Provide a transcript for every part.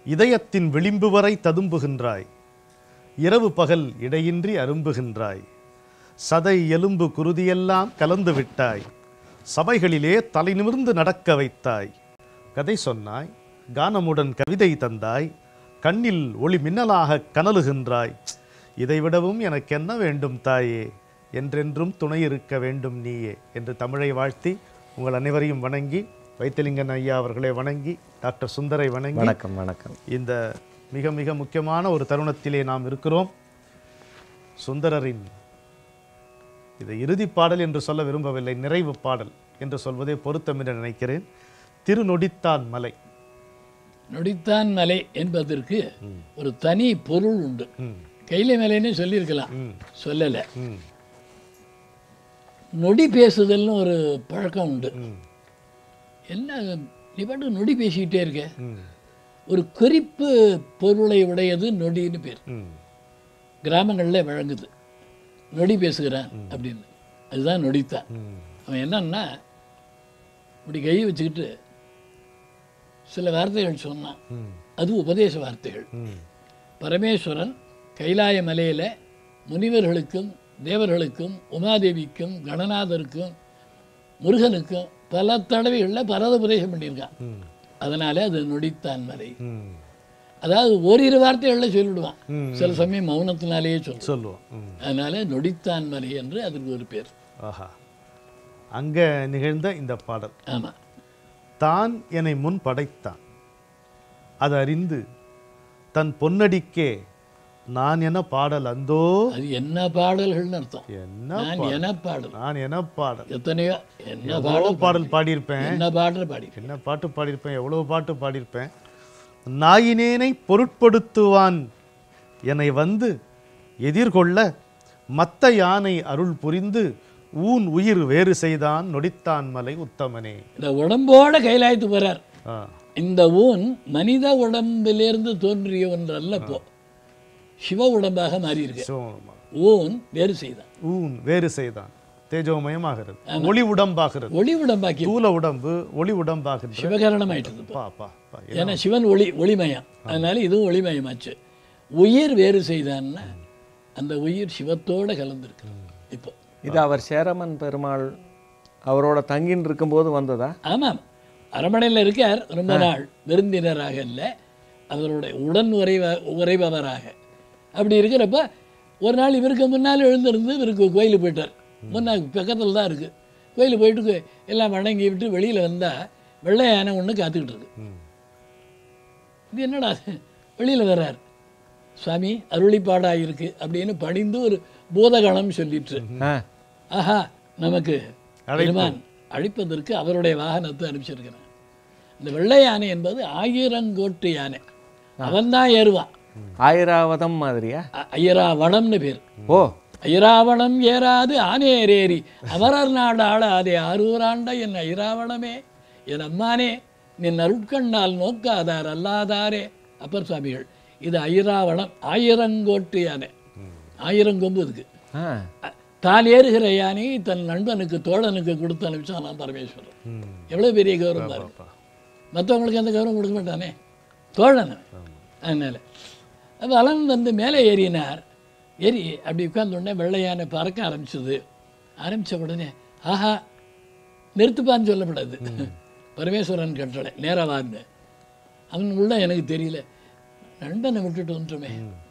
இதயத்தின் விளிம்பு வரை ததும்புகின்றாய் இரவு பகல் இடையின்றி அரும்புகின்றாய் சதை எலும்பு குருதியெல்லாம் கலந்து விட்டாய் சபைகளிலே தலை நிமிர்ந்து நடக்க வைத்தாய் கதை சொன்னாய் கானமுடன் கவிதை தந்தாய் கண்ணில் ஒளி மின்னலாக கனலுகின்றாய் இதைவிடவும் எனக்கு என்ன வேண்டும் தாயே என்றென்றும் துணை இருக்க வேண்டும் நீயே என்று தமிழை வாழ்த்தி உங்கள் அனைவரையும் வணங்கி வைத்திலிங்கன் ஐயா அவர்களை வணங்கி டாக்டர் சுந்தரை வணங்கி வணக்கம் வணக்கம் இந்த மிக மிக முக்கியமான ஒரு தருணத்திலே நாம் இருக்கிறோம் சுந்தரரின் இது இறுதி பாடல் என்று சொல்ல விரும்பவில்லை நிறைவு பாடல் என்று சொல்வதே பொருத்தம் என்று நினைக்கிறேன் திருநொடித்தான் மலை நொடித்தான் மலை என்பதற்கு ஒரு தனி பொருள் உண்டு ம், கைலை மலைன்னு சொல்லியிருக்கலாம் ம், சொல்லலை ம், நொடி பேசுதல்னு ஒரு பழக்கம் உண்டு ம், என்ன நீ பாட்டு நொடி பேசிக்கிட்டே இருக்க ம், ஒரு குறிப்பு பொருளை உடையது நொடின்னு பேர் ம், கிராமங்களில் வழங்குது நொடி பேசுகிறான் அப்படின்னு அதுதான் நொடித்தான் ம், அவன் என்னன்னா இப்படி கையை வச்சுக்கிட்டு சில வார்த்தைகள் சொன்னான் ம், அது உபதேச வார்த்தைகள் ம், பரமேஸ்வரன் கைலாய மலையில் முனிவர்களுக்கும் தேவர்களுக்கும் உமாதேவிக்கும் கணநாதருக்கும் முருகனுக்கும் பல தடவைகளில் பரத உபதேசம் பண்ணியிருக்கான் ம், அதனால அது நொடித்தான் மலை ம். அதாவது ஓரிரு வார்த்தைகளில் சொல்லிடுவான் ம். சில சமயம் மௌனத்தினாலேயே சொல்லுவான் சொல்லுவோம் ம், அதனால நொடித்தான் மலை என்று அதற்கு ஒரு பேர் ஆஹா அங்க நிகழ்ந்த இந்த பாடல் ஆமாம் தான் என்னை முன் படைத்தான் அது அறிந்து தன் பொன்னடிக்கே நான் என பாடல் அந்தோ அது என்ன பாடல்கள்னு அர்த்தம் என்ன நான் பா- என பாடல் நான் என பாடல் எத்தனையோ என்ன எவ்வளோ பாடல் பாடல் பாடியிருப்பேன் என்ன பாடல் பாடி என்ன பாட்டு பாடியிருப்பேன் எவ்வளவு பாட்டு பாடியிருப்பேன் நாயினேனை பொருட்படுத்துவான் என்னை வந்து எதிர்கொள்ள மத்த யானை அருள் புரிந்து ஊன் உயிர் வேறு செய்தான் நொடித்தான் மலை உத்தமனே இந்த உடம்போட கைலாயத்து போறார் ஆ, இந்த ஊன் மனித உடம்பிலிருந்து தோன்றிய ஒன்று அல்ல இப்போ சிவ உடம்பாக மாறி இருக்கு சிவபெருமான். ஊன் வேறு செய்தான் ஊன் வேறு செய்தான் தேஜோமயமாகிறது ஒளி உடம்பாகிறது ஒளி உடம்பாக்கி தூல உடம்பு ஒளி உடம்பாகின்ற சிவகரணம் ஆயிட்டது இப்போ பா பா பா ஏன்னா சிவன் ஒளி ஒளிமயம் அதனால இதுவும் ஒளிமயமாச்சு உயிர் வேறு செய்தான்னா அந்த உயிர் சிவத்தோட கலந்துருக்கு இப்போ இது அவர் சேரமன் பெருமாள் அவரோட தங்கின்னு இருக்கும்போது வந்ததா ஆமாம் அரமனையில் இருக்கார் ரொம்ப நாள் விருந்தினராக இல்லை அவருடைய உடன் உறைவ உறைபவராக அப்படி இருக்கிறப்ப ஒரு நாள் இவருக்கு முன்னால் எழுந்திருந்து இவருக்கு கோயிலுக்கு போயிட்டார் முன்னால் பக்கத்தில் தான் இருக்குது கோயிலுக்கு போயிட்டு கோ- எல்லாம் வணங்கி விட்டு வெளியில் வந்தால் வெள்ளை யானை ஒன்று காத்துக்கிட்டு இருக்கு ம். இது என்னடா வெளியில் வர்றார் சுவாமி அருளிப்பாடாக இருக்கு அப்படின்னு பணிந்து ஒரு பூதகணம் சொல்லிட்டு ஆ ஆஹா நமக்கு பெருமான் அழிப்பதற்கு அவருடைய வாகனத்தை அனுப்பிச்சிருக்கிறான் இந்த வெள்ளை யானை என்பது ஆயிரங்கோட்டு யானை அவன்தான் ஏறுவான் ஆயிராவதம் மாதிரியா அ- ஐயராவணம்னு பேர் ஓ ஐயராவணம் ஏறாது ஆனேரேறி அமரர் நாடு ஆளாதே ஆரூராண்ட என் ஐராவணமே என் அம்மானே நின் அருட்கண்ணால் நோக்காதார் அல்லாதாரே அப்பர் சுவாமிகள் இது ஐராவணம் ஆயிரங்கோட்டு யானை ஆயிரம் கொம்பு இருக்கு ஆ அ- தான் ஏறுகிற யானையை தன் நண்பனுக்கு தோழனுக்கு கொடுத்து அனுப்பிச்சானாம் பரமேஸ்வரன் ம். எவ்வளோ பெரிய கௌரவம் பாருங்க பா. மற்றவங்களுக்கு எந்த கௌரவம் கொடுக்க மாட்டானே தோழன் அதனால் வளன் வந்து மேலே ஏறினார் ஏறி அப்படி உட்கார்ந்த உடனே வெள்ளை யானை பறக்க ஆரம்பிச்சது ஆரம்பித்த உடனே ஆஹா நிறுத்துப்பான்னு சொல்லப்படாது பரமேஸ்வரன் கட்டளை நேரா வான்னு அவன் உள்ள எனக்கு தெரியல நண்பனை விட்டுட்டு வந்துட்டோமே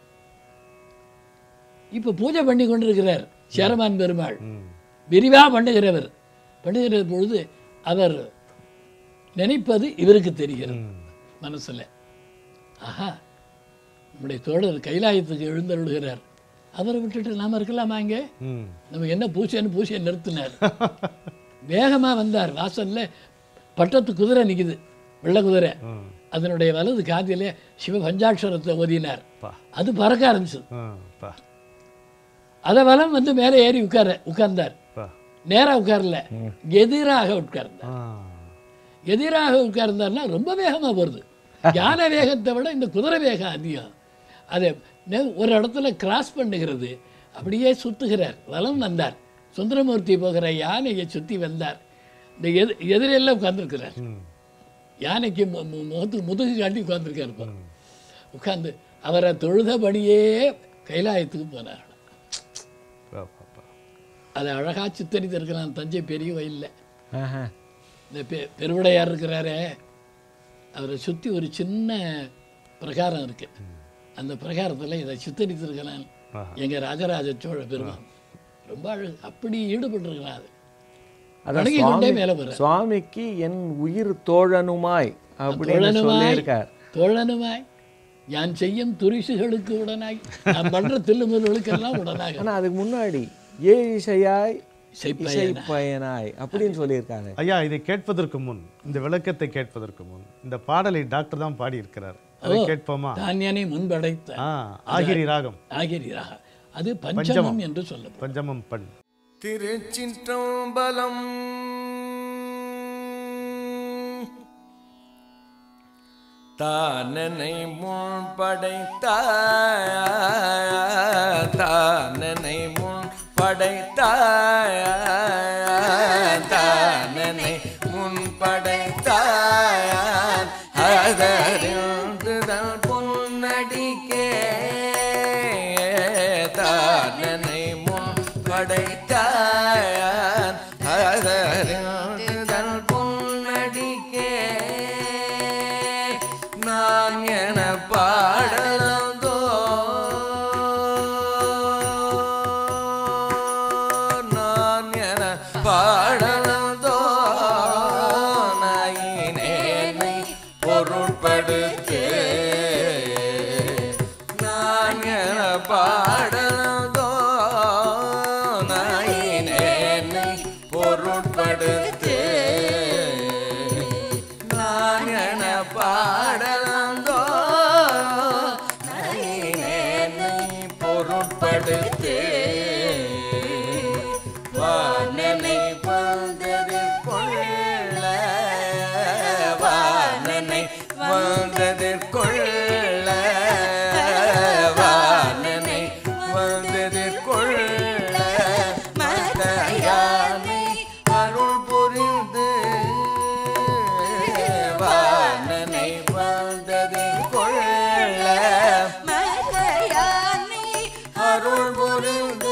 இப்போ பூஜை பண்ணி கொண்டிருக்கிறார் சேரமான் பெருமாள் ம். விரிவாக பண்ணுகிறவர் பண்ணுகிற பொழுது அவர் நினைப்பது இவருக்கு தெரிகிறது ம். மனசுல ஆஹா நம்முடைய தோழர் கைலாயத்துக்கு எழுந்தருளுகிறார் அவரை விட்டுட்டு நாம இருக்கலாமா இங்கே ம். நம்ம என்ன பூசைன்னு பூசையை நிறுத்தினார் வேகமா வந்தார் வாசல்ல பட்டத்து குதிரை நிக்குது வெள்ளை குதிரை ம். அதனுடைய வலது காதிலே சிவ பஞ்சாட்சரத்தை ஓதினார் பா. அது பறக்க ஆரம்பிச்சது ம். பா. அதை வலம் வந்து மேலே ஏறி உட்கார உட்கார்ந்தார் பா. நேரா உட்காரல எதிராக உட்கார்ந்தார் ஆ. எதிராக உட்கார்ந்தார்னா ரொம்ப வேகமா போகிறது யானை வேகத்தை விட இந்த குதிரை வேகம் அதிகம் அதை நெ- ஒரு இடத்துல கிராஸ் பண்ணுகிறது அப்படியே சுத்துகிறார் வலம் வந்தார் சுந்தரமூர்த்தி போகிற யானையை சுற்றி வந்தார் இந்த எது எதிரெல்லாம் உட்கார்ந்துருக்கிறார் ம். யானைக்கு மு- மு- முகத்துக்கு முதுகு காட்டி உட்கார்ந்துருக்காரு இப்போ உட்கார்ந்து அவரை தொழுதபடியே கைலாயத்துக்கு போனார் பா, பா, பா. அதை அழகா சித்தரித்திருக்கிறான் தஞ்சை பெரிய வயலில் ஆஹா. இந்த பெ பெருவுடையார் இருக்கிறாரே அவரை சுற்றி ஒரு சின்ன பிரகாரம் இருக்கு அந்த பிரகாரத்தில் இதை சித்தரித்திருக்கிறான் ஆஹா. எங்க ராஜராஜ சோழ பெருமான் ரொம்ப அழகு அப்படி ஈடுபட்டிருக்கிறான் அது அதான் வணங்கி கொண்டே சுவாமி- மேலே வர சுவாமிக்கு என் உயிர் தோழனுமாய் அப்படின்னு தோழனுமாய் சொல்லியிருக்கார் தோழனுமாய் யான் செய்யும் துரிசுகளுக்கு உடனாய் நான் பண்ற தில்லுமுல்களுக்கெல்லாம் உடனாக ஆனா அதுக்கு முன்னாடி ஏ இசையாய் இசைப்பயனாய். இசை பயனாய் அப்படின்னு சொல்லியிருக்காங்க ஐயா இதை கேட்பதற்கு முன் இந்த விளக்கத்தை கேட்பதற்கு முன் இந்த பாடலை டாக்டர் தான் பாடி இருக்கிறார் அதை கேட்போமா தானியனை முன்படைத்த ஆ ஆகிரி ராகம் ஆகிரியாக அது பஞ்சமம் என்று சொல்லப்படும் பஞ்சமம் பண் திருச்சிற்றம்பலம் தானனை முன் படைத்த தானனை முன் படைத்த தானனை முன் படைத்த அதறிந்துதல் பொன்னடிக்கே தானனை முன் படைத்தாயான் அதறிந்துதல் பொன்னடிக்கே நான் என பாடலந்தோ நான் என பாடலந்தோ நாயினேனை பொருட்படுத்து நான் என பாடலந்தோ நாயினேனை பொருட்படுத்து நான் என பாடலந்தோ நாயினேனை பொருட்படுத்து வானனை வந்தது கொள்ள வானனை வந்தது கொள்ள வானனை வந்தது கொள்ள மதையானை அருள் புரிந்து வானனை வந்தது கொள்ள அருள் புரிந்து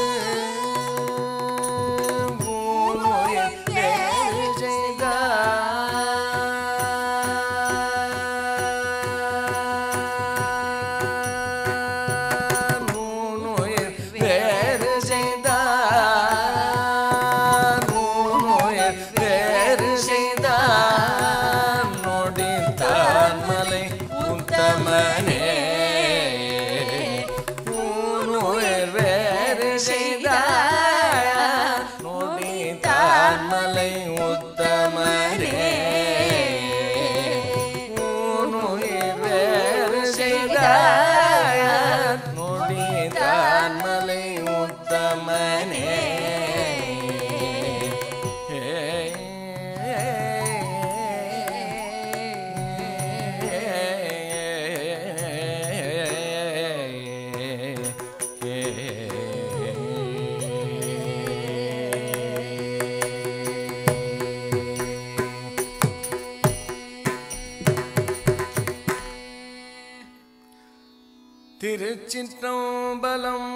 பூநோயை வேறு செய்தார். பூநோயை வேறு செய்தார். பூநோயை வேறு செய்தார். நொடித்தான் மலை உத்தமனே பூநோயர் வேறு செய்தார் நொடித்தான் மலை உத்தமனே பூநோயர் வேறு செய்தார் நொடித்தான் மலை உத்தமனே திருச்சிற்றம்பலம்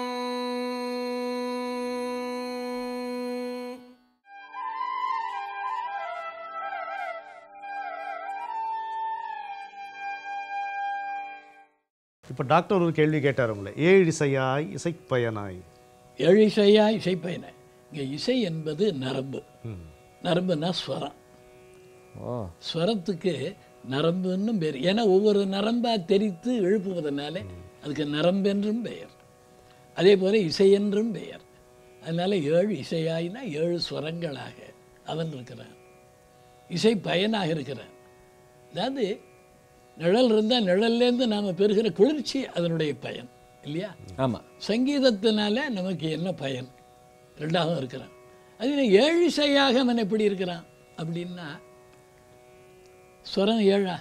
இப்போ டாக்டர் ஒரு கேள்வி கேட்டார் உங்களை ஏழு இசையாய் இசைப்பயனாய் ஏழு இசையா இசைப்பயனை இங்கே இசை என்பது நரம்பு நரம்புனா ஸ்வரம் ஓ ஸ்வரத்துக்கு நரம்புன்னு பேர் ஏன்னா ஒவ்வொரு நரம்பா தெரித்து எழுப்புவதனால அதுக்கு நரம்பென்றும் பெயர் அதே போல இசை என்றும் பெயர் அதனால ஏழு இசையாயினா ஏழு ஸ்வரங்களாக அவன் இருக்கிறான் இசை பயனாக இருக்கிறான் அதாவது நிழல் இருந்தால் நிழல்லேருந்து நாம் பெறுகிற குளிர்ச்சி அதனுடைய பயன் இல்லையா ஆமா சங்கீதத்தினால நமக்கு என்ன பயன் ரெண்டாகவும் இருக்கிறான் அது ஏழு இசையாக அவன் எப்படி இருக்கிறான் அப்படின்னா ஸ்வரம் ஏழா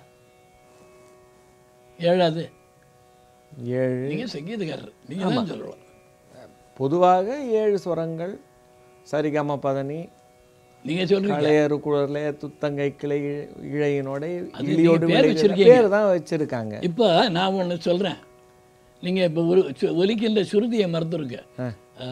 ஏழாது ஏழு நீங்க சங்கீதக்காரர் நீங்க தான் சொல்லலாம் பொதுவாக ஏழு ஸ்வரங்கள் சரிகம பதனி நீங்கள் சொல்கிறீங்க களையறு குழலே துத்தங்கை கிளை இழையினோட அது இலியோடு நீங்க பேர் விளைகிற வச்சிருக்கீங்க. பேர் தான் வச்சிருக்காங்க இப்போ நான் ஒன்று சொல்கிறேன் நீங்கள் இப்போ ஒரு சு- ஒலிக்கின்ற சுருதியை மறந்துருங்க ஆ.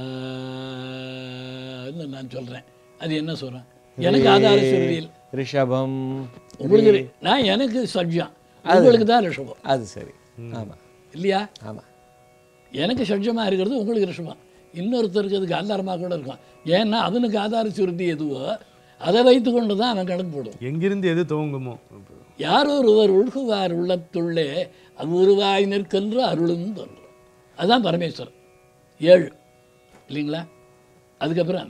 நான் சொல்கிறேன் அது என்ன சொல்கிறேன் எனக்கு ஆதார சுருதியில் ரிஷபம் உங்களுக்கு ரி- நான் எனக்கு சட்ஜம் உங்களுக்கு தான் ரிஷபம் அது சரி ஆமா இல்லையா ஆமா எனக்கு சட்ஜமாக இருக்கிறது உங்களுக்கு ரிஷபம் இன்னொருத்தருக்கு அதுக்கு ஆதாரமாக கூட இருக்கும் ஏன்னா அவனுக்கு ஆதார சுருதி எதுவோ அதை வைத்து கொண்டு தான் அவன் கணக்கு போடுவான் எங்கிருந்து எது துவங்குமோ யார் ஒருவர் உள்குவார் உள்ளத்துள்ளே அவ்வுருவாய் நிற்கின்ற அருளும் தோன்றும் அதுதான் பரமேஸ்வரன் ஏழு இல்லைங்களா அதுக்கப்புறம்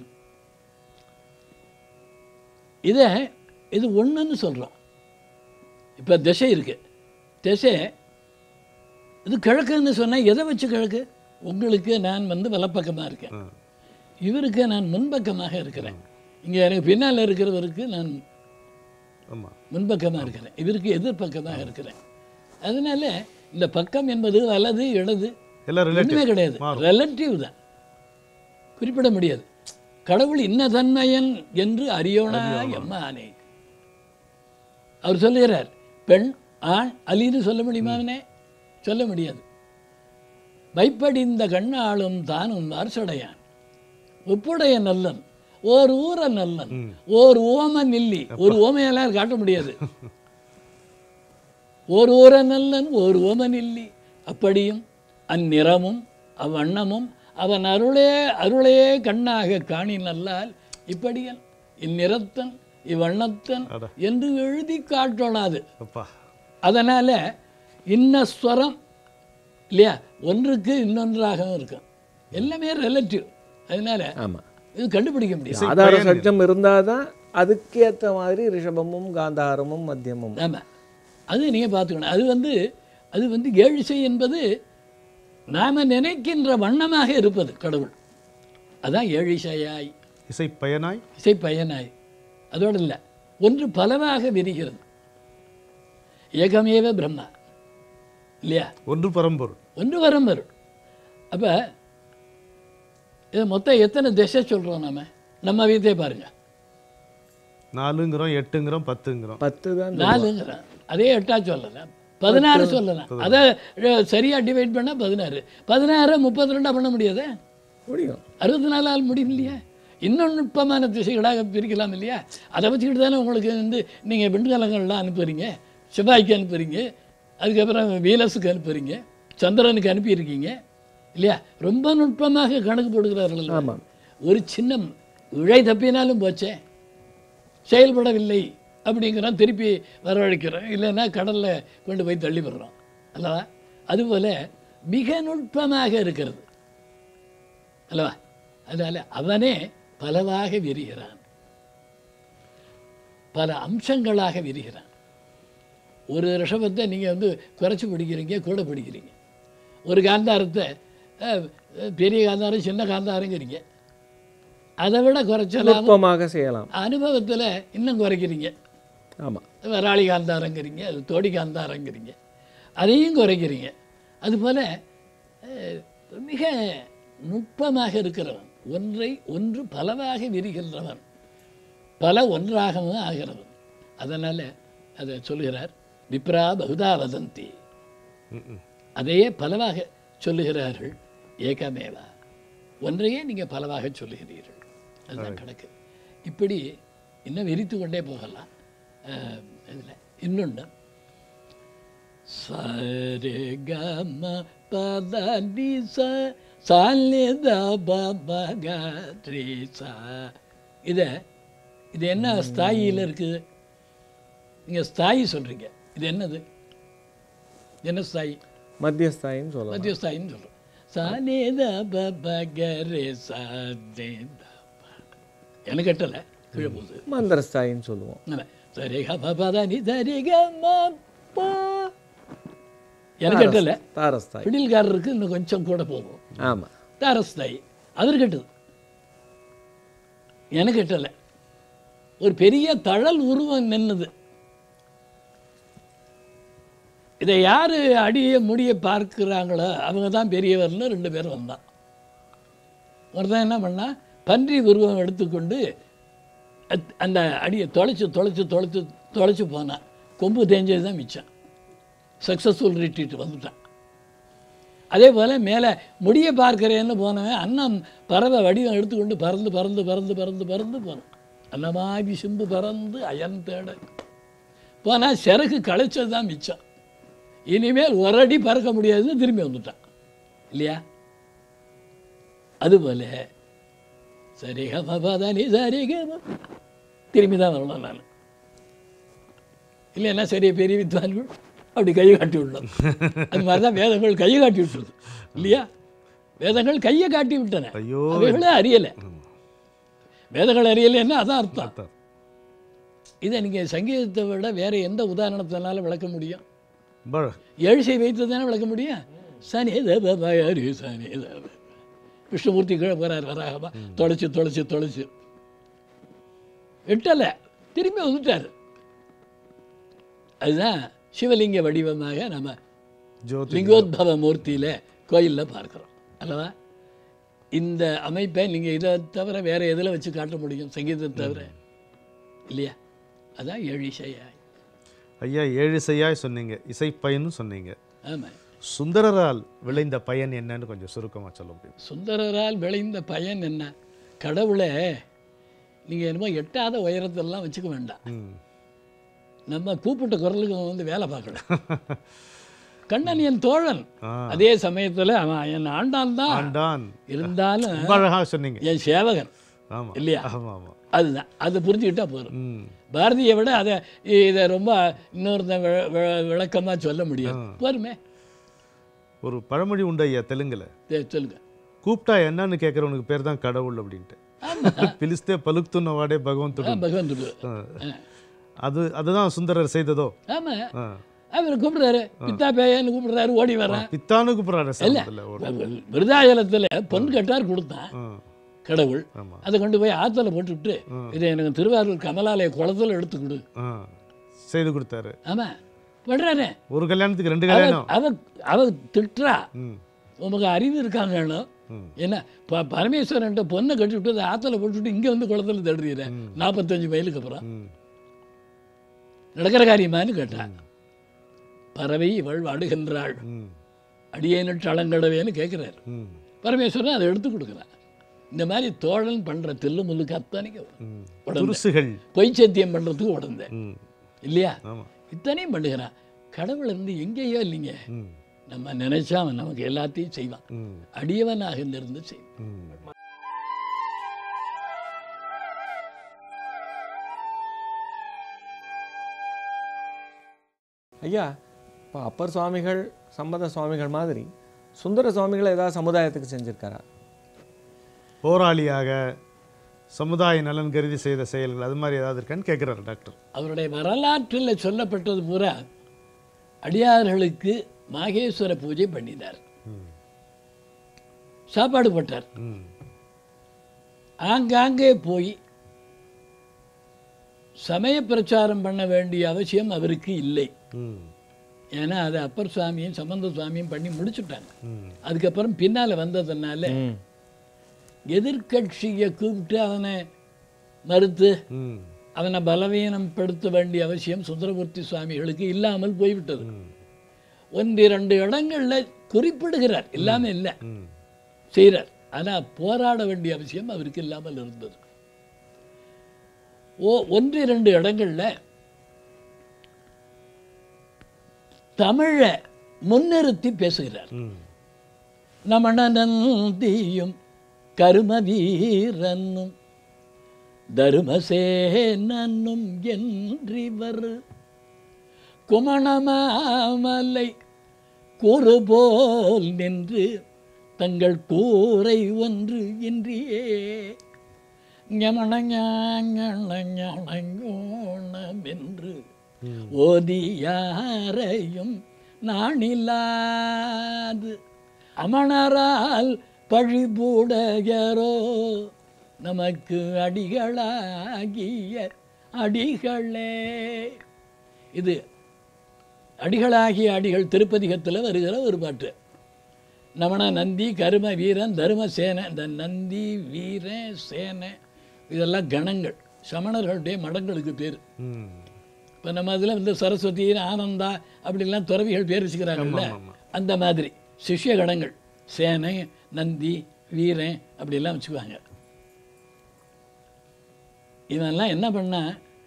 இதை இது ஒன்றுன்னு சொல்கிறோம் இப்போ திசை இருக்கு திசை இது கிழக்குன்னு சொன்னால் எதை வச்சு கிழக்கு உங்களுக்கு நான் வந்து வலப்பக்கமாக இருக்கேன் இவருக்கு நான் முன்பக்கமாக இருக்கிறேன் இங்கே எனக்கு பின்னால் இருக்கிறவருக்கு நான் ஆமா முன்பக்கமாக இருக்கிறேன் இவருக்கு எதிர்பக்கமாக இருக்கிறேன் அதனால இந்த பக்கம் என்பது வலது இடது எல்லாம் ஒன்றுமே ரிலேட்டிவ் கிடையாது ரிலேட்டிவ் தான் குறிப்பிட முடியாது கடவுள் இன்ன தன்மையன் என்று அறியோனா எம்மானே அவர் சொல்லுகிறார் பெண் ஆண் அலின்னு சொல்ல முடியுமா அவனே சொல்ல முடியாது வைப்படிந்த கண்ணாளும் தானும் அரசடையான் ஒப்புடைய நல்லன் ஓர் ஊர நல்லன் ஓர் ஓமன் இல்லி ஒரு ஓமையெல்லாம் காட்ட முடியாது ஓர் ஊர நல்லன் ஓர் ஓமன் இல்லி அப்படியும் அந்நிறமும் அவ்வண்ணமும் அவன் அருளே அருளே கண்ணாக காணி நல்லால் இப்படியன் இந்நிறத்தன் இவ்வண்ணத்தன் அட. என்று எழுதி காட்டோனாது அப்பா அதனால இன்ன ஸ்வரம் இல்லையா ஒன்றுக்கு இன்னொன்றாகவும் இருக்கும் எல்லாமே ரிலேட்டிவ் அதனால ஆமா இது கண்டுபிடிக்க முடியாது ஆதார சட்டம் இருந்தாதான் அதுக்கேத்த மாதிரி ரிஷபமும் காந்தாரமும் மத்தியமும் ஆமாம் அது நீங்கள் பார்த்துக்கணும் அது வந்து அது வந்து ஏழிசை என்பது நாம் நினைக்கின்ற வண்ணமாக இருப்பது கடவுள் அதான் ஏழிசையாய் இசை பயனாய் இசை பயனாய் அதோடு இல்லை ஒன்று பலவாக விரிகிறது ஏகமேவ பிரம்மா இல்லையா ஒன்று பரம்பொருள் ஒன்று வரம் வரும் அப்போ இது மொத்தம் எத்தனை திசை சொல்கிறோம் நம்ம நம்ம வீட்டே பாருங்க நாலுங்கிறோம் எட்டுங்கிறோம் பத்துங்கிறோம் பத்து தான் நாலுங்கிறேன் அதே எட்டா சொல்லலாம் பதினாறு சொல்லலாம் அதை சரியாக டிவைட் பண்ணால் பதினாறு பதினாறு முப்பத்தி ரெண்டாக பண்ண முடியாதே முடியும் அறுபத்தி நாலால் முடியும் இல்லையா இன்னும் நுட்பமான திசைகளாக பிரிக்கலாம் இல்லையா அதை வச்சுக்கிட்டு தானே உங்களுக்கு வந்து நீங்கள் விண்கலங்கள்லாம் அனுப்புறீங்க செவ்வாய்க்கு அனுப்புறீங்க அதுக்கப்புறம் வீலஸுக்கு அனுப்புறீங்க சந்திரனுக்கு அனுப்பியிருக்கீங்க இல்லையா ரொம்ப நுட்பமாக கணக்கு போடுகிறார்கள் ஆமாம். ஒரு சின்ன இழை தப்பினாலும் போச்சே செயல்படவில்லை அப்படிங்கிறோம் திருப்பி வரவழைக்கிறோம் இல்லைன்னா கடலில் கொண்டு போய் தள்ளி விடுறோம் அல்லவா அதுபோல் மிக நுட்பமாக இருக்கிறது அல்லவா அதனால் அவனே பலவாக விரிகிறான் பல அம்சங்களாக விரிகிறான் ஒரு ரிஷபத்தை நீங்கள் வந்து குறைச்சி பிடிக்கிறீங்க கூட பிடிக்கிறீங்க ஒரு காந்தாரத்தை அஹ், பெரிய காந்தாரம் சின்ன காந்தாரங்கிறீங்க அதை விட குறைச்சலாம் நுட்பமாக செய்யலாம் அனுபவத்தில் இன்னும் குறைக்கிறீங்க ஆமா வராளி காந்தாரங்கிறீங்க அது தோடி காந்தாரங்கிறீங்க அதையும் குறைக்கிறீங்க அதுபோல் அஹ், மிக நுட்பமாக இருக்கிறவன் ஒன்றை ஒன்று பலவாக விரிகின்றவன் பல ஒன்றாகவும் ஆகிறவன் அதனால் அதை சொல்கிறார் விப்ரா பகுதா வதந்தி அதையே பலவாக சொல்லுகிறார்கள் ஏகமேவா ஒன்றையே நீங்கள் பலவாக சொல்லுகிறீர்கள் அதுதான் கணக்கு இப்படி இன்னும் விரித்து கொண்டே போகலாம் இதில் இன்னொன்று சரி கம பத நி ச சாலித பபகரி சா இதை இது என்ன ஸ்தாயியில் இருக்குது நீங்கள் ஸ்தாயி சொல்கிறீங்க இது என்னது என்ன ஸ்தாயி மத்தியஸ்தாயின்னு சொல்லலாம் மத்தியஸ்தாயின்னு சொல்கிறோம் சாலேத பபகரே சாதேத எனக்கு கட்டலை கீழே போகுது மந்திரஸ்தாயின்னு சொல்லுவோம் ஆமாம். சரி க ப ப த நி த ரி க ம ப எனக்கு கட்டலை தாரஸ்தாய் பிடில்காரருக்கு இன்னும் கொஞ்சம் கூட போகும் ஆமா தாரஸ்தாயி அவர் கட்டுது எனக்கு கட்டலை ஒரு பெரிய தழல் உருவம் நின்னுது இதை யார் அடிய முடிய பார்க்குறாங்களோ அவங்க தான் பெரியவர்னு ரெண்டு பேரும் வந்தான் ஒருத்தன் என்ன பண்ணா பன்றி உருவம் எடுத்துக்கொண்டு அத்- அந்த அடியை தொலைச்சு தொலைச்சு தொலைச்சு தொலைச்சு போனான் கொம்பு தேஞ்சது தான் மிச்சம் சக்ஸஸ்ஃபுல் ரிட்ரீட் வந்துட்டான் அதே போல் மேலே முடிய பார்க்கிறேன்னு போனவன் அன்னம் பறவை வடிவம் எடுத்துக்கொண்டு பறந்து பறந்து பறந்து பறந்து பறந்து போனான் அன்னமாகி சிம்பு பறந்து அயன் தேட போனால் சிறகு களைச்சது தான் மிச்சம் இனிமேல் ஒரு அடி பறக்க முடியாதுன்னு திரும்பி வந்துட்டான் இல்லையா அதுபோல சரிக பதானி சரிக திரும்பி தான் வரணும் நான் இல்லைன்னா சரிய பெரிய வித்வான்கள் அப்படி கையை காட்டி விடலாம் அது மாதிரி தான் வேதங்கள் கையை காட்டி விட்டுருது இல்லையா வேதங்கள் கையை காட்டி விட்டன ஐயோ அவைகளே அறியலை வேதங்கள் அறியலைன்னா அதான் அர்த்தம் அர்த்தம். இதை நீங்கள் சங்கீதத்தை விட வேறு எந்த உதாரணத்தினால விளக்க முடியும் ப- எழுசை வைத்து தானே விளக்க முடியும் சனி தபரி சனி தப. விஷ்ணுமூர்த்தி கீழே போகிறார் வராகமா தொலைச்சு தொலைச்சு தொலைச்சு விட்டலை திரும்பி வந்துட்டார் அதுதான் சிவலிங்க வடிவமாக நம்ம ஜோதி லிங்கோத்பவ மூர்த்தியில் கோயிலில் பார்க்குறோம் அல்லவா இந்த அமைப்பை நீங்கள் இதை தவிர வேறு எதில் வச்சு காட்ட முடியும் சங்கீதத்தை தவிர இல்லையா அதான் எழிசையாய் ஐயா ஏழு செய்யாய் சொன்னீங்க இசை பயன்னு சொன்னீங்க ஆமாம் சுந்தரரால் விளைந்த பயன் என்னன்னு கொஞ்சம் சுருக்கமா சொல்ல முடியும் சுந்தரரால் விளைந்த பயன் என்ன கடவுளை நீங்கள் என்னமோ எட்டாத உயரத்தெல்லாம் வச்சுக்க வேண்டாம் ம். நம்ம கூப்பிட்ட குரலுக்கு அவன் வந்து வேலை பார்க்கணும் கண்ணன் என் தோழன் ஆ. அதே சமயத்தில் அவன் என் ஆண்டான் தான் ஆண்டான் இருந்தாலும் ரொம்ப அழகா சொன்னீங்க என் சேவகன் ஆமா இல்லையா? ஆமா ஆமா அதுதான் அதை புரிஞ்சுக்கிட்டா போதும் ம் பாரதியை விட அதை இதை ரொம்ப இன்னொருத்தன் விள- விள- விளக்கமா சொல்ல முடியாது போருமே ஒரு பழமொழி உண்டு ஐயா தெலுங்குல சரி, சொல்லுங்க கூப்பிட்டா என்னன்னு கேட்கறவனுக்கு பேர் தான் கடவுள் அப்படின்ட்டு పిలిస్తే పలుకుతున్నవాడే భగవంతుడు ஆ, பகவந்துடு ஆ. அது அதுதான் சுந்தரர் செய்ததோ ஆமா ஆ. அவர் கூப்பிடுறாரு பித்தா பேயன்னு கூப்பிடுறாரு ஓடி வர்றேன் பித்தானு கூப்பிடுறாரு சாமத்துல ஒரு விருதாச்சலத்தில் பொன் கட்டார் கொடுத்தான் ஆ. கடவுள் ஆமா அதை கொண்டு போய் ஆத்துல போட்டுவிட்டு இதை எனக்கு திருவாரூர் கமலாலய குளத்துல எடுத்து கொடு ஆ. செய்து கொடுத்தாரு ஆமா பண்றானே ஒரு கல்யாணத்துக்கு ரெண்டு அவ கல்யாணம் அவ அவ திட்டுறா ம் உமக்கு அறிவு இருக்காங்கன்னு ம். என்ன ப பரமேஸ்வரன்ட்ட பொண்ணை கட்டி விட்டு அதை ஆத்துல போட்டுவிட்டு இங்கே வந்து குளத்துல தடுறீர நாற்பத்தஞ்சு மைலுக்கு அப்புறம் ம் நடக்கிற காரியமான்னு கேட்டான் பறவை இவள் வாடுகின்றாள் ம் அடியேனிட்டு அளங்கடவேன்னு கேட்குறாரு ம் பரமேஸ்வரன் அதை எடுத்து கொடுக்குறான் இந்த மாதிரி தோழன் பண்ற தில்லு முல்லுக்கு அத்தனைக்கு ம் உடம்பு. துருசுகள் பொய் சத்தியம் பண்றதுக்கு உடந்தேன் ம் இல்லையா ஆமா இத்தனையும் பண்ணுகிறான் கடவுள் இருந்து எங்கேயோ இல்லைங்க ம் நம்ம நினைச்சா அவன் நமக்கு எல்லாத்தையும் செய்வான் ம் அடியவனாக இருந்து செய்வான் ம் ஐயா இப்போ அப்பர் சுவாமிகள் சம்பந்த சுவாமிகள் மாதிரி சுந்தர சுவாமிகள் ஏதாவது சமுதாயத்துக்கு செஞ்சிருக்காரா போராளியாக சமுதாய நலன் கருதி செய்த செயல்கள் அது மாதிரி ஏதாவது இருக்கான்னு கேட்குறாரு டாக்டர் அவருடைய வரலாற்றில் சொல்லப்பட்டது பூரா அடியார்களுக்கு மாகேஸ்வர பூஜை பண்ணினார் சாப்பாடு போட்டார் ம் ஆங்காங்கே போய் சமய பிரச்சாரம் பண்ண வேண்டிய அவசியம் அவருக்கு இல்லை ம் ஏன்னா அது அப்பர் சுவாமியும் சம்பந்த சுவாமியும் பண்ணி முடிச்சுட்டாங்க ம் அதுக்கப்புறம் பின்னால் வந்ததுனால ம் எதிர்க்கட்சியை கூப்பிட்டு அவனை மறுத்து ம் அவனை பலவீனப்படுத்த வேண்டிய அவசியம் சுந்தரமூர்த்தி சுவாமிகளுக்கு இல்லாமல் போய்விட்டது ஒன்றிரண்டு இடங்கள்ல குறிப்பிடுகிறார் இல்லாமல் இல்லை ம் செய்கிறார் ஆனால் போராட வேண்டிய அவசியம் அவருக்கு இல்லாமல் இருந்தது ஓ ஒன்று இரண்டு இடங்கள்ல தமிழை முன்னிறுத்தி பேசுகிறார் ம் நமணனந்தியும் கரும வீரனும் தருமசேனனும் என்றிவர் குமணமாமலை கூறு போல் நின்று தங்கள் கூரை ஒன்று இன்றியே ஞமணஞாஞோணம் என்று ஓதியாரையும் நாணிலாது அமணரால் பழிபூடையரோ நமக்கு அடிகளாகிய அடிகளே இது அடிகளாகிய அடிகள் திருப்பதிகத்தில் வருகிற ஒரு பாட்டு நமன நந்தி கரும வீரன் தரும சேனை இந்த நந்தி வீரன் சேனை இதெல்லாம் கணங்கள் சமணர்களுடைய மடங்களுக்கு பேர் ம் இப்போ நம்ம அதில் வந்து சரஸ்வதி ஆனந்தா அப்படிலாம் துறவிகள் பேர் வச்சுக்கிறாங்கல்ல அந்த மாதிரி சிஷ்ய கணங்கள் சேனை நந்தி வீரன் அப்படிலாம் வச்சுக்குவாங்க இவன்லாம் என்ன பண்ணா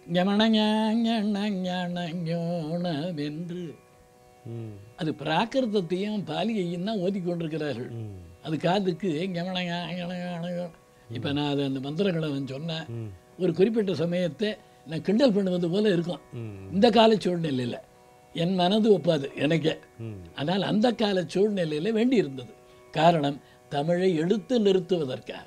ஞமனஞானஞானஞோனவென்று ம் அது பிராகிருதத்தையும் பாலியையும் தான் ஓதி கொண்டிருக்கிறார்கள் ம் அது காதுக்கு ஞமனஞா இப்போ நான் அதை அந்த மந்திரங்களை அவன் சொன்னேன் ஒரு குறிப்பிட்ட சமயத்தை நான் கிண்டல் பண்ணுவது போல இருக்கும் ம் இந்த கால சூழ்நிலையில் என் மனது ஒப்பாது எனக்கே ம் ஆனால் அந்த கால சூழ்நிலையில் வேண்டி இருந்தது காரணம் தமிழை எடுத்து நிறுத்துவதற்காக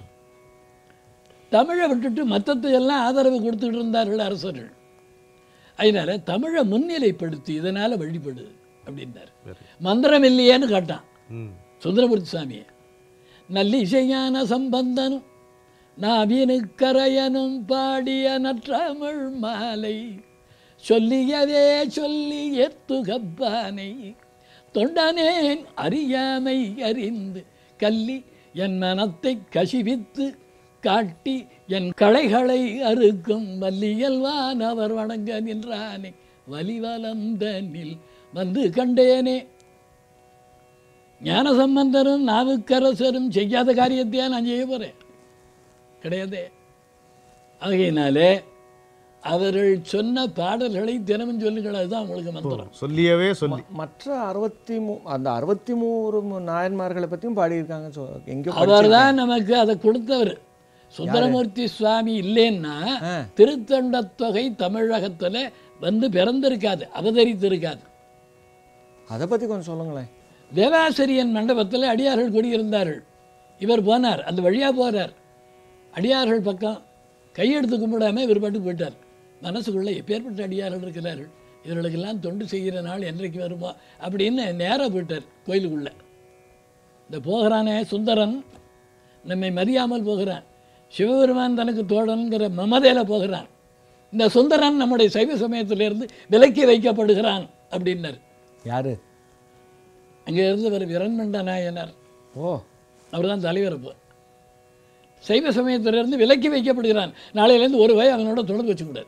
தமிழை விட்டுட்டு மற்றத்தை எல்லாம் ஆதரவு கொடுத்துட்டு இருந்தார்கள் அரசர்கள் அதனால தமிழை முன்னிலைப்படுத்தி இதனால வழிபடு அப்படின்னாரு மந்திரம் இல்லையேன்னு கேட்டான் ம் சுந்தரமூர்த்தி சாமியை நல்லிசையான சம்பந்தனும் நாவினுக்கரையனும் பாடிய நற்றமிழ் மாலை சொல்லியவே சொல்லி எத்துகப்பானை தொண்டனேன் அறியாமை அறிந்து கல்லி என் மனத்தை கசிவித்து காட்டி என் களைகளை அறுக்கும் வல்லியல்வான் அவர் வணங்க நின்றானே வலிவலந்தனில் வந்து கண்டேனே ஞானசம்பந்தரும் நாவுக்கரசரும் செய்யாத காரியத்தையா நான் செய்ய போகிறேன் கிடையாதே ஆகையினாலே அவர்கள் சொன்ன பாடல்களை தினமும் சொல்லுங்கள் அதுதான் உங்களுக்கு மந்திரம் சொல்லியவே சொல்லி மற்ற அறுபத்தி மூ அந்த அறுபத்தி மூணு நாயன்மார்களை பற்றியும் பாடியிருக்காங்க சொ எங்கேயோ அவர் தான் நமக்கு அதை கொடுத்தவர் சுந்தரமூர்த்தி சுவாமி இல்லைன்னா ஆ. திருத்தொண்ட தொகை தமிழகத்துல வந்து பிறந்திருக்காது அவதரித்திருக்காது அதை பற்றி கொஞ்சம் சொல்லுங்களேன் தேவாசிரியன் மண்டபத்தில் அடியார்கள் குடியிருந்தார்கள் இவர் போனார் அந்த வழியா போறார் அடியார்கள் பக்கம் கையெடுத்து கும்பிடாம இவர் பாட்டுக்கு போயிட்டார் மனசுக்குள்ள எப்பேற்பட்ட அடியார்கள் இருக்கிறார்கள் இவர்களுக்கெல்லாம் தொண்டு செய்கிற நாள் என்றைக்கு வருமோ அப்படின்னு நேரா போயிட்டார் கோயிலுக்குள்ள இந்த போகிறானே சுந்தரன் நம்மை மதியாமல் போகிறான் சிவபெருமான் தனக்கு தோழன்கிற மமதையில போகிறான் இந்த சுந்தரன் நம்முடைய சைவ சமயத்திலிருந்து விலக்கி வைக்கப்படுகிறான் அப்படின்னார் யாரு அங்கே இருந்தவர் விரண்மண்ட நாயனார் ஓ அவர் தான் தலைவர் இப்போ சைவ சமயத்திலிருந்து விலக்கி வைக்கப்படுகிறான் நாளையிலேருந்து ஒரு வய அவனோட தொடர்பு வச்சுக்கூடாது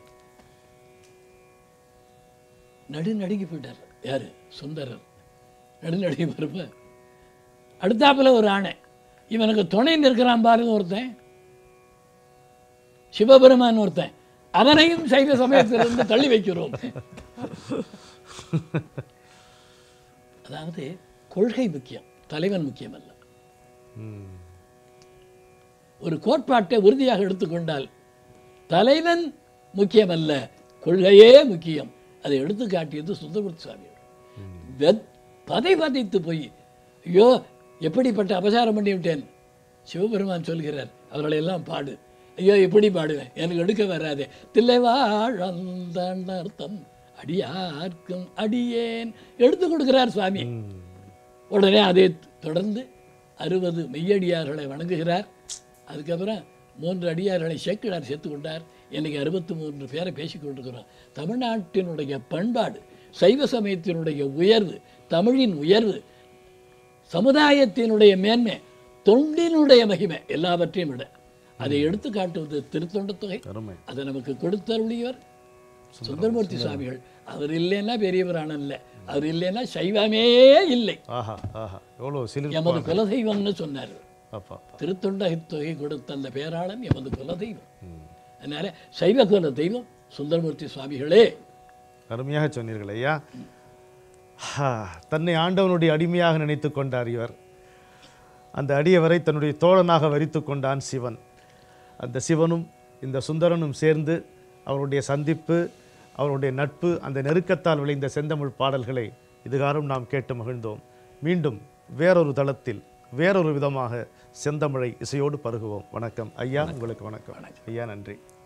நடு நடுங்கி போயிட்டார் யாரு சுந்தரர் நடு நடுங்கி போகிறப்ப அடுத்தாப்புல ஒரு ஆணை இவனுக்கு துணை நிற்கிறான் பாருங்க ஒருத்தன் சிவபெருமான் ஒருத்தன் அவனையும் சைவ சமயத்திலிருந்து தள்ளி வைக்கிறோம் அதாவது கொள்கை முக்கியம் தலைவன் முக்கியம் அல்ல ம் ஒரு கோட்பாட்டை உறுதியாக எடுத்துக்கொண்டால் தலைவன் முக்கியமல்ல கொள்கையே முக்கியம் அதை எடுத்து காட்டியது சுந்தரமூர்த்தி சுவாமி வெத் பதை பதைத்து போய் ஐயோ எப்படிப்பட்ட அபசாரம் பண்ணி விட்டேன் சிவபெருமான் சொல்கிறார் அவர்களை எல்லாம் பாடு ஐயோ எப்படி பாடுவேன் எனக்கு எடுக்க வராதே தில்லைவாழந்தர்த்தம் அடியார்க்கும் அடியேன் எடுத்து கொடுக்கிறார் சுவாமி உடனே அதை தொடர்ந்து அறுபது மெய்யடியார்களை வணங்குகிறார் அதுக்கப்புறம் மூன்று அடியார்களை சேக்கிழார் சேர்த்து கொண்டார் இன்னைக்கு அறுபத்தி மூன்று பேரை பேசிக் கொண்டிருக்கிறோம் தமிழ்நாட்டினுடைய பண்பாடு சைவ சமயத்தினுடைய உயர்வு தமிழின் உயர்வு சமுதாயத்தினுடைய மேன்மை தொண்டினுடைய மகிமை எல்லாவற்றையும் விட அதை எடுத்து காட்டுவது திருத்தொண்ட தொகை அருமை அதை நமக்கு கொடுத்தருளியவர் சுந்தரமூர்த்தி சுவாமிகள் அவர் இல்லைன்னா பெரியவரான இல்லை அவர் இல்லைன்னா சைவமே இல்லை ஆஹா ஆஹா எவ்வளோ சிலிர் எமது குலதெய்வம்னு சொன்னார் அப்பா திருத்தொண்ட தொகை கொடுத்த அந்த பேராளன் எமது குலதெய்வம் அதனால சைவ குல தெய்வம் சுந்தரமூர்த்தி சுவாமிகளே அருமையாக சொன்னீர்கள் ஐயா ஹா, தன்னை ஆண்டவனுடைய அடிமையாக நினைத்து கொண்டார் இவர் அந்த அடியவரை தன்னுடைய தோழனாக வரித்து கொண்டான் சிவன் அந்த சிவனும் இந்த சுந்தரனும் சேர்ந்து அவருடைய சந்திப்பு அவருடைய நட்பு அந்த நெருக்கத்தால் விளைந்த செந்தமிழ் பாடல்களை இதுகாரும் நாம் கேட்டு மகிழ்ந்தோம் மீண்டும் வேறொரு தளத்தில் வேறொரு விதமாக செந்தமிழை இசையோடு பருகுவோம் வணக்கம் ஐயா உங்களுக்கு வணக்கம் ஐயா நன்றி